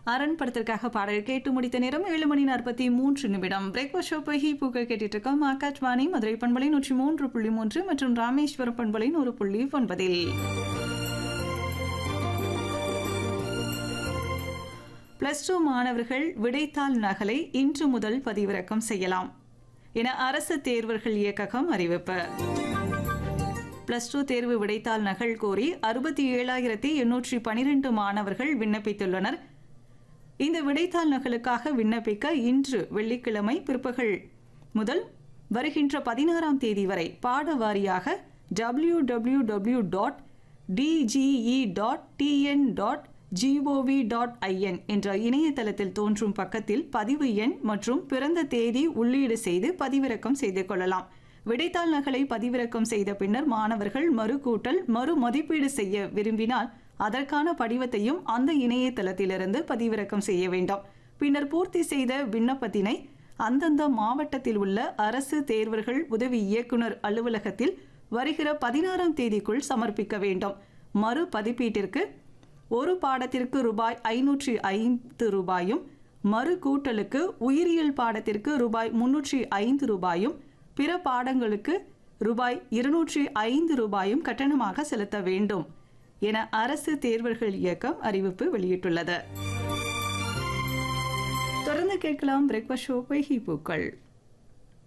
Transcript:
அரண் படத்திற்காக பாடல் கேட்டு முடித்த நேரம் ஏழு மணி நாற்பத்தி மூன்று நிமிடம் பிரேக்ஃபாஸ்ட் ஷோ பகி பூக்கள் கேட்டுட்டு இருக்கோம் ஆகாஷ்வாணி மதுரை பண்பலை நூற்றி மூன்று புள்ளி மூன்று மற்றும் ராமேஸ்வரம் பண்பலை நூறு புள்ளி ஒன்பதில் பிளஸ் டூ மாணவர்கள் விடைத்தாள் நகலை இன்று முதல் பதிவிறக்கம் செய்யலாம் என அரசு தேர்வர்கள் இயக்ககம் அறிவிப்பு பிளஸ் டூ தேர்வு விடைத்தாள் நகல் கோரி அறுபத்தி ஏழாயிரத்தி எண்ணூற்றி பனிரெண்டு மாணவர்கள் விண்ணப்பித்துள்ளனர் இந்த விடைத்தாள் நகலுக்காக விண்ணப்பிக்க இன்று வெள்ளிக்கிழமை பிற்பகல் முதல் வருகின்ற பதினாறாம் தேதி வரை பாட வாரியாக W W W dot DGE dot TN dot GOV dot IN என்ற இணையதளத்தில் தோன்றும் பக்கத்தில் பதிவு எண் மற்றும் பிறந்த தேதி உள்ளீடு செய்து பதிவிறக்கம் செய்து கொள்ளலாம் விடைத்தாள் நகலை பதிவிறக்கம் செய்த பின்னர் மாணவர்கள் மறுகூட்டல் மறு மதிப்பீடு செய்ய விரும்பினால் அதற்கான படிவத்தையும் அந்த இணையதளத்திலிருந்து பதிவிறக்கம் செய்ய வேண்டும் பின்னர் பூர்த்தி செய்த விண்ணப்பத்தினை அந்தந்த மாவட்டத்தில் உள்ள அரசு தேர்வர்கள் உதவி இயக்குனர் அலுவலகத்தில் வருகிற பதினாறாம் தேதிக்குள் சமர்ப்பிக்க வேண்டும் மறு பதிப்பீட்டிற்கு ஒரு பாடத்திற்கு ரூபாய் ஐநூற்றி ஐந்து ரூபாயும் மறு கூட்டலுக்கு உயிரியல் பாடத்திற்கு ரூபாய் முன்னூற்றி ஐந்து ரூபாயும் பிற பாடங்களுக்கு ரூபாய் இருநூற்றி ஐந்து ரூபாயும் கட்டணமாக செலுத்த வேண்டும் என அரசு தேர்வர்கள் இயக்கம் அறிவிப்பு வெளியிட்டுள்ளது தொடர்ந்து கேட்கலாம் பிரேக்ஃபாஸ்ட் ஷோ பொய்கி பூக்கள்